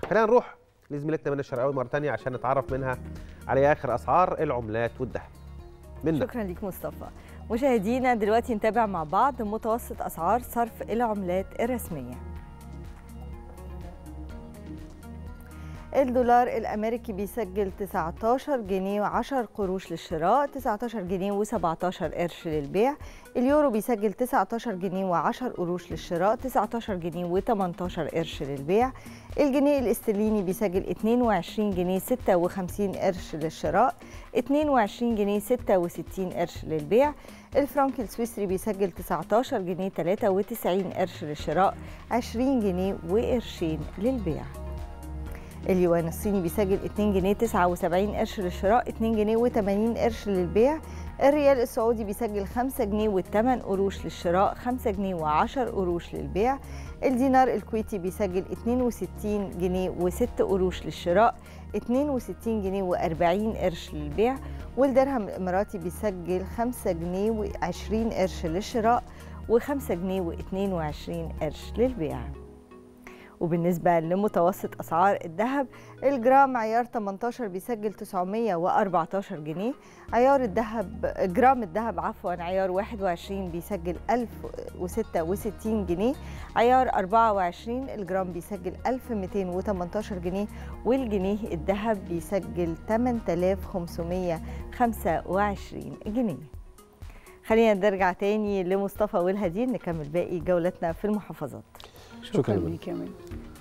خلينا نروح لزميلتنا منى الشرقاوي مره ثانيه عشان نتعرف منها على اخر اسعار العملات والذهب منى شكرا ليك مصطفى مشاهدينا دلوقتي نتابع مع بعض متوسط اسعار صرف العملات الرسميه الدولار الامريكي بيسجل 19 جنيه و10 قروش للشراء 19 جنيه و17 قرش للبيع اليورو بيسجل 19 جنيه و10 قروش للشراء 19 جنيه و18 قرش للبيع الجنيه الاسترليني بيسجل 22 جنيه 56 قرش للشراء 22 جنيه 66 قرش للبيع الفرنك السويسري بيسجل 19 جنيه 93 قرش للشراء 20 جنيه وقرشين للبيع اليوان الصيني بيسجل 2 جنيه 79 قرش للشراء 2 جنيه و80 قرش للبيع الريال السعودي بيسجل 5 جنيه و8 قروش للشراء 5 جنيه و10 قروش للبيع الدينار الكويتي بيسجل 62 جنيه و6 قروش للشراء 62 جنيه و40 قرش للبيع والدرهم الاماراتي بيسجل 5 جنيه و20 قرش للشراء و5 جنيه و22 قرش للبيع وبالنسبة لمتوسط أسعار الذهب الجرام عيار 18 بيسجل 914 جنيه عيار الذهب جرام الذهب عفوا عيار 21 بيسجل 1066 جنيه عيار 24 الجرام بيسجل 1218 جنيه والجنيه الذهب بيسجل 8525 جنيه خلينا نرجع تاني لمصطفى والهدير نكمل باقي جولتنا في المحافظات شكرا, شكرا ليك يا